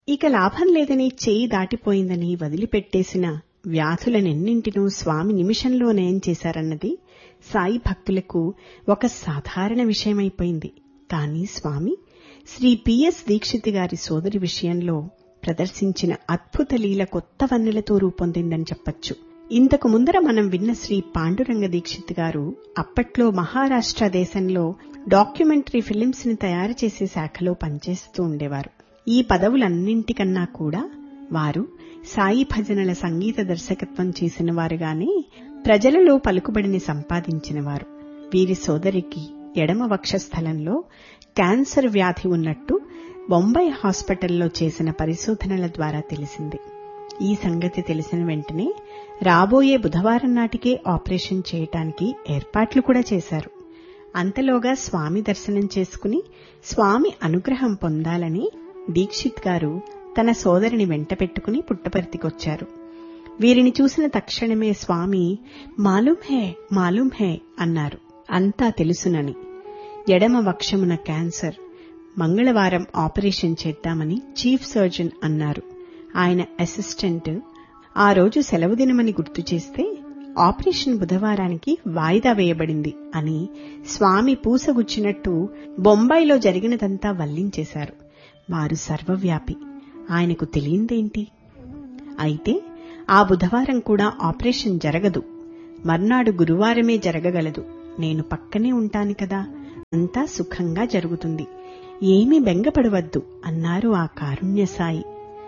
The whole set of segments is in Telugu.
ఇక లాభం లేదని చేయి దాటిపోయిందని వదిలిపెట్టేసిన వ్యాధులనెన్నింటినూ స్వామి నిమిషంలో నయం చేశారన్నది సాయి భక్తులకు ఒక సాధారణ విషయమైపోయింది కానీ స్వామి శ్రీ పిఎస్ దీక్షిత్ గారి సోదరి విషయంలో ప్రదర్శించిన అద్భుత లీల కొత్త వన్నెలతో రూపొందిందని చెప్పొచ్చు ఇంతకు ముందర మనం విన్న శ్రీ పాండురంగ దీక్షిత్ గారు అప్పట్లో మహారాష్ట్ర దేశంలో డాక్యుమెంటరీ ఫిలిమ్స్ ని తయారు చేసే శాఖలో పనిచేస్తూ ఉండేవారు ఈ పదవులన్నింటికన్నా కూడా వారు సాయి భజనల సంగీత దర్శకత్వం చేసిన వారుగానే ప్రజలలో పలుకుబడిని సంపాదించినవారు వీరి సోదరికి ఎడమ వక్షస్థలంలో క్యాన్సర్ వ్యాధి ఉన్నట్టు బొంబాయి హాస్పిటల్లో చేసిన పరిశోధనల ద్వారా తెలిసింది ఈ సంగతి తెలిసిన వెంటనే రాబోయే బుధవారం నాటికే ఆపరేషన్ చేయటానికి ఏర్పాట్లు కూడా చేశారు అంతలోగా స్వామి దర్శనం చేసుకుని స్వామి అనుగ్రహం పొందాలని దీక్షిత్ గారు తన సోదరిని వెంట పెట్టుకుని పుట్టపర్తికొచ్చారు వీరిని చూసిన తక్షణమే స్వామి మాలూం హే మాలూం హే అన్నారు అంతా తెలుసునని ఎడమ వక్షమున క్యాన్సర్ మంగళవారం ఆపరేషన్ చేద్దామని చీఫ్ సర్జన్ అన్నారు ఆయన అసిస్టెంట్ ఆ రోజు సెలవు దినమని గుర్తు చేస్తే ఆపరేషన్ బుధవారానికి వాయిదా వేయబడింది అని స్వామి పూసగుచ్చినట్టు బొంబాయిలో జరిగినదంతా వల్లించేశారు వారు సర్వవ్యాపి ఆయనకు తెలియందేంటి అయితే ఆ బుధవారం కూడా ఆపరేషన్ జరగదు మర్నాడు గురువారమే జరగగలదు నేను పక్కనే ఉంటాను కదా అంతా సుఖంగా జరుగుతుంది ఏమీ బెంగపడవద్దు అన్నారు ఆ కారుణ్య సాయి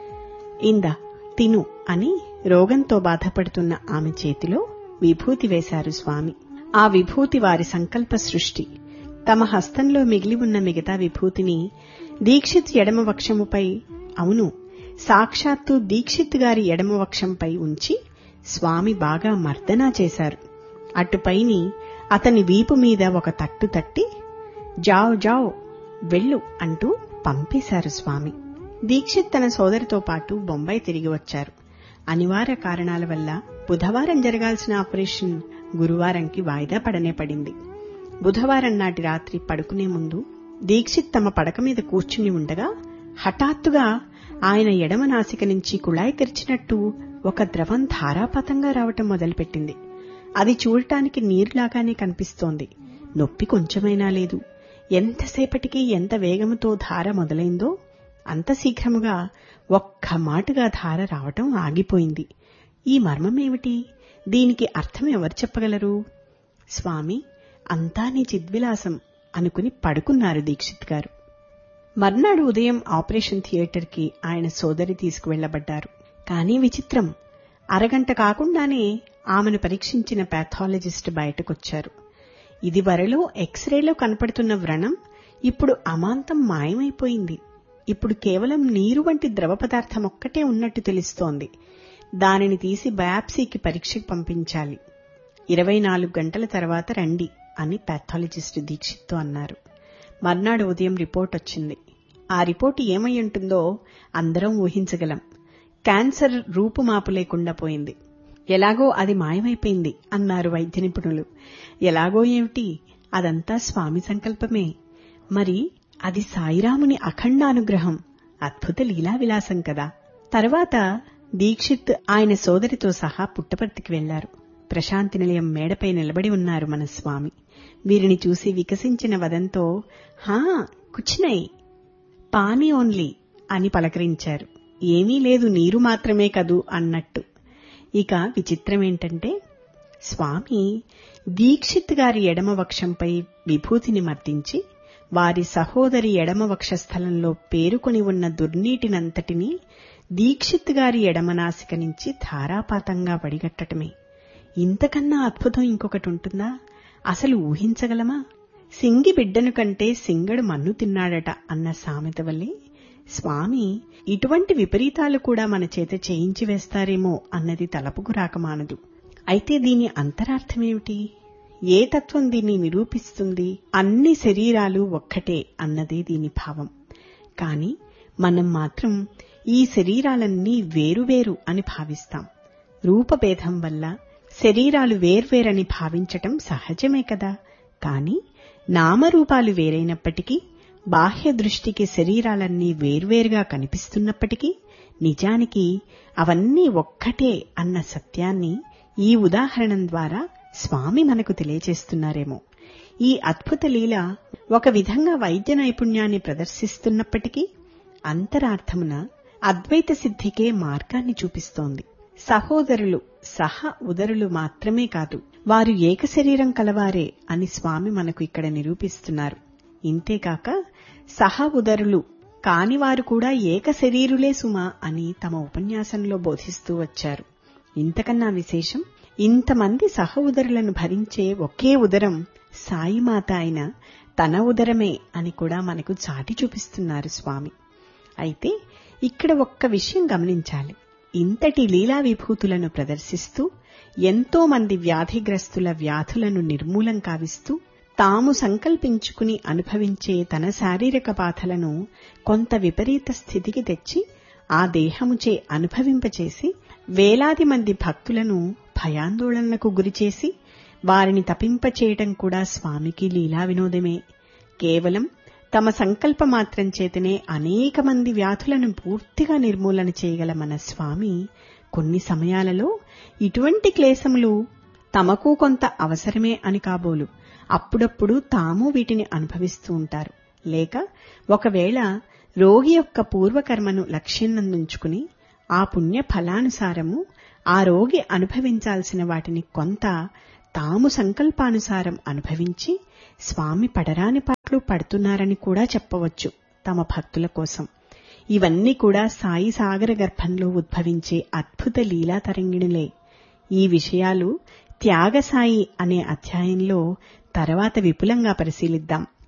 ఇందా తిను అని రోగంతో బాధపడుతున్న ఆమె చేతిలో విభూతి వేశారు స్వామి ఆ విభూతి వారి సంకల్ప సృష్టి తమ హస్తంలో మిగిలి ఉన్న మిగతా విభూతిని దీక్షిత్ ఎడమ వక్షముపై అవును సాక్షాత్తు దీక్షిత్ గారి ఎడమ వక్షంపై ఉంచి స్వామి బాగా మర్దనా చేశారు అటుపైని అతని వీపు మీద ఒక తట్టు తట్టి జావ్ జావ్ వెళ్ళు అంటూ పంపేశారు స్వామి దీక్షిత్ తన సోదరితో పాటు బొంబాయి తిరిగి వచ్చారు అనివార్య కారణాల వల్ల బుధవారం జరగాల్సిన ఆపరేషన్ గురువారంకి వాయిదా పడనే పడింది బుధవారం నాటి రాత్రి పడుకునే ముందు దీక్షిత్ తమ పడక మీద కూర్చుని ఉండగా హఠాత్తుగా ఆయన ఎడమ నాసిక నుంచి కుళాయి తెరిచినట్టు ఒక ద్రవం ధారాపాతంగా రావటం మొదలుపెట్టింది అది చూడటానికి నీరులాగానే కనిపిస్తోంది నొప్పి కొంచెమైనా లేదు ఎంతసేపటికి ఎంత వేగముతో ధార మొదలైందో అంత శీఘ్రముగా ఒక్క మాటుగా ధార రావటం ఆగిపోయింది ఈ మర్మమేమిటి దీనికి అర్థం ఎవరు చెప్పగలరు స్వామి అంతా నీ చిద్విలాసం అనుకుని పడుకున్నారు దీక్షిత్ గారు మర్నాడు ఉదయం ఆపరేషన్ థియేటర్కి ఆయన సోదరి తీసుకువెళ్లబడ్డారు కానీ విచిత్రం అరగంట కాకుండానే ఆమెను పరీక్షించిన పాథాలజిస్ట్ బయటకొచ్చారు ఇది వరలో ఎక్స్రేలో కనపడుతున్న వ్రణం ఇప్పుడు అమాంతం మాయమైపోయింది ఇప్పుడు కేవలం నీరు వంటి ద్రవ పదార్థం ఒక్కటే ఉన్నట్టు తెలుస్తోంది దానిని తీసి బయాప్సీకి పరీక్షకు పంపించాలి ఇరవై నాలుగు గంటల తర్వాత రండి అని పాథాలజిస్ట్ దీక్షిత్తో అన్నారు మర్నాడు ఉదయం రిపోర్ట్ వచ్చింది ఆ రిపోర్టు ఏమై ఉంటుందో అందరం ఊహించగలం క్యాన్సర్ రూపుమాపు లేకుండా పోయింది ఎలాగో అది మాయమైపోయింది అన్నారు వైద్య నిపుణులు ఎలాగో ఏమిటి అదంతా స్వామి సంకల్పమే మరి అది సాయిరాముని అఖండ అనుగ్రహం అద్భుత లీలా విలాసం కదా తర్వాత దీక్షిత్ ఆయన సోదరితో సహా పుట్టపర్తికి వెళ్లారు ప్రశాంతి నిలయం మేడపై నిలబడి ఉన్నారు మన స్వామి వీరిని చూసి వికసించిన వదంతో హా కుచ్చినై పానీ ఓన్లీ అని పలకరించారు ఏమీ లేదు నీరు మాత్రమే కదూ అన్నట్టు ఇక విచిత్రమేంటంటే స్వామి దీక్షిత్ గారి ఎడమ వక్షంపై విభూతిని మర్దించి వారి సహోదరి ఎడమ వక్షస్థలంలో పేరుకొని ఉన్న దుర్నీటినంతటినీ దీక్షిత్ గారి ఎడమ నాసిక నుంచి ధారాపాతంగా వడిగట్టటమే ఇంతకన్నా అద్భుతం ఇంకొకటి ఉంటుందా అసలు ఊహించగలమా సింగి బిడ్డను కంటే సింగడు మన్ను తిన్నాడట అన్న సామెత వల్లే స్వామి ఇటువంటి విపరీతాలు కూడా మన చేత చేయించి వేస్తారేమో అన్నది తలపుకు రాకమానదు అయితే దీని అంతరార్థమేమిటి ఏ తత్వం దీన్ని నిరూపిస్తుంది అన్ని శరీరాలు ఒక్కటే అన్నదే దీని భావం కాని మనం మాత్రం ఈ శరీరాలన్నీ వేరువేరు అని భావిస్తాం రూపభేదం వల్ల శరీరాలు వేర్వేరని భావించటం సహజమే కదా కాని నామరూపాలు వేరైనప్పటికీ బాహ్య దృష్టికి శరీరాలన్నీ వేర్వేరుగా కనిపిస్తున్నప్పటికీ నిజానికి అవన్నీ ఒక్కటే అన్న సత్యాన్ని ఈ ఉదాహరణం ద్వారా స్వామి మనకు తెలియచేస్తున్నారేమో ఈ అద్భుత లీల ఒక విధంగా వైద్య నైపుణ్యాన్ని ప్రదర్శిస్తున్నప్పటికీ అంతరార్థమున అద్వైత సిద్ధికే మార్గాన్ని చూపిస్తోంది సహోదరులు సహ ఉదరులు మాత్రమే కాదు వారు ఏక శరీరం కలవారే అని స్వామి మనకు ఇక్కడ నిరూపిస్తున్నారు ఇంతేకాక సహ ఉదరులు కానివారు కూడా ఏక శరీరులే సుమా అని తమ ఉపన్యాసంలో బోధిస్తూ వచ్చారు ఇంతకన్నా విశేషం ఇంతమంది సహ ఉదరులను భరించే ఒకే ఉదరం సాయిమాత అయిన తన ఉదరమే అని కూడా మనకు చాటి చూపిస్తున్నారు స్వామి అయితే ఇక్కడ ఒక్క విషయం గమనించాలి ఇంతటి లీలా విభూతులను ప్రదర్శిస్తూ ఎంతో మంది వ్యాధిగ్రస్తుల వ్యాధులను నిర్మూలం కావిస్తూ తాము సంకల్పించుకుని అనుభవించే తన శారీరక బాధలను కొంత విపరీత స్థితికి తెచ్చి ఆ దేహముచే అనుభవింపచేసి వేలాది మంది భక్తులను భయాందోళనలకు గురిచేసి వారిని తపింపచేయటం కూడా స్వామికి లీలా వినోదమే కేవలం తమ సంకల్ప మాత్రం చేతనే అనేక మంది వ్యాధులను పూర్తిగా నిర్మూలన చేయగల మన స్వామి కొన్ని సమయాలలో ఇటువంటి క్లేశములు తమకు కొంత అవసరమే అని కాబోలు అప్పుడప్పుడు తాము వీటిని అనుభవిస్తూ ఉంటారు లేక ఒకవేళ రోగి యొక్క పూర్వకర్మను లక్ష్యంనందుంచుకుని ఆ పుణ్య ఫలానుసారము ఆ రోగి అనుభవించాల్సిన వాటిని కొంత తాము సంకల్పానుసారం అనుభవించి స్వామి పడరాని పాటలు పడుతున్నారని కూడా చెప్పవచ్చు తమ భక్తుల కోసం ఇవన్నీ కూడా సాయి సాగర గర్భంలో ఉద్భవించే అద్భుత లీలా తరంగిణులే ఈ విషయాలు త్యాగసాయి అనే అధ్యాయంలో తర్వాత విపులంగా పరిశీలిద్దాం